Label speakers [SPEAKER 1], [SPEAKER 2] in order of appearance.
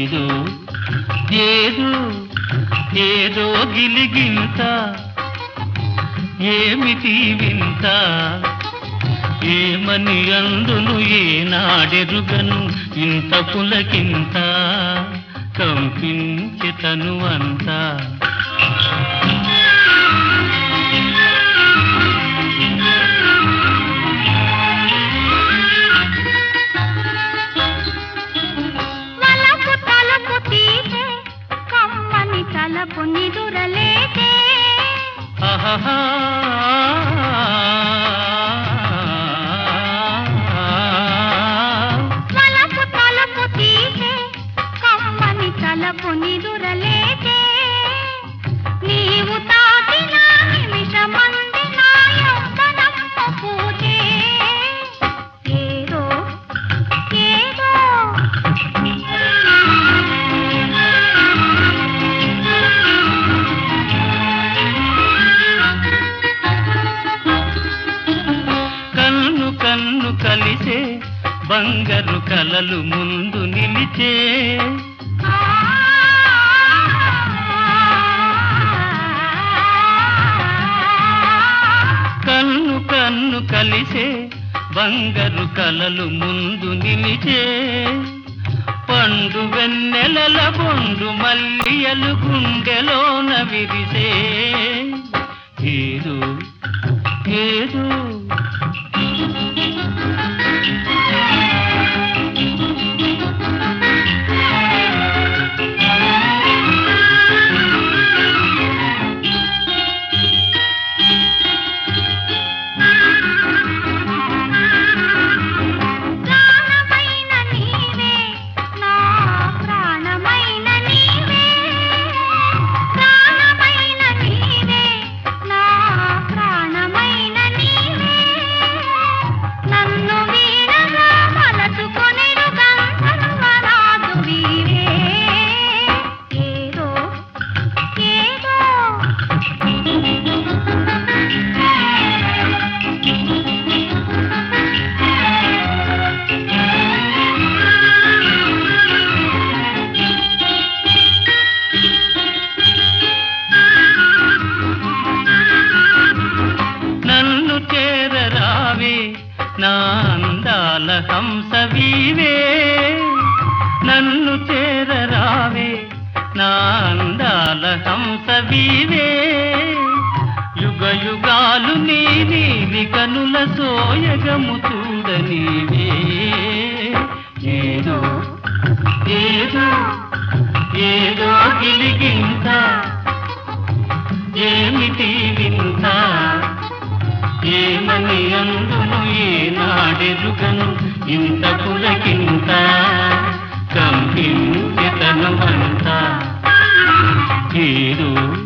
[SPEAKER 1] ఏదో ఏదో ఏదో గిలిగింత ఏమిటి వింత ఏమని అందును ఏనాడెరుగను ఇంత పులకింత కంపించి తను అంతా
[SPEAKER 2] వలపు తలుపు తీసే కమ్మని తలపు నిదురలేదే
[SPEAKER 1] ఆహాహా.
[SPEAKER 2] వలపు తలుపు తీసే కమ్మని తలపు నిదురలేదే నీవు తాకిన నిమిషమంది నా యవ్వనము పూజే ఏదో ఏదో
[SPEAKER 1] కన్ను కన్ను కలిసే బంగారు కలలు ముందు నిలిచే కన్ను కన్ను కలిసే బంగారు కలలు ముందు నిలిచే పండు వెన్నెలల బొండు మల్లియలు గుండెలోన విరిసే ఏదో ఏదో
[SPEAKER 2] ప్రాణమైన నీవే నా ప్రాణమైన నీవే ప్రాణమైన నీవే నా ప్రాణమైన నీవే నన్ను వీడగా మలచుకొనిరు గంధర్వరాజు వీరే ఏదో ఏదో
[SPEAKER 1] నన్ను చేరరావే నా అందాల హంసవీవే నన్ను చేరరావే నా అందాల హంసవీవే యుగ యుగాలు నీ నీలి కనుల సోయగము చూడనీవే ఏదో ఏదో ఏదో గిలిగింత ఏమిటి వింత ఏమని అందును ఏనాడెరుగను ఇంత పులకింత కంపించెతను అంత ఏదో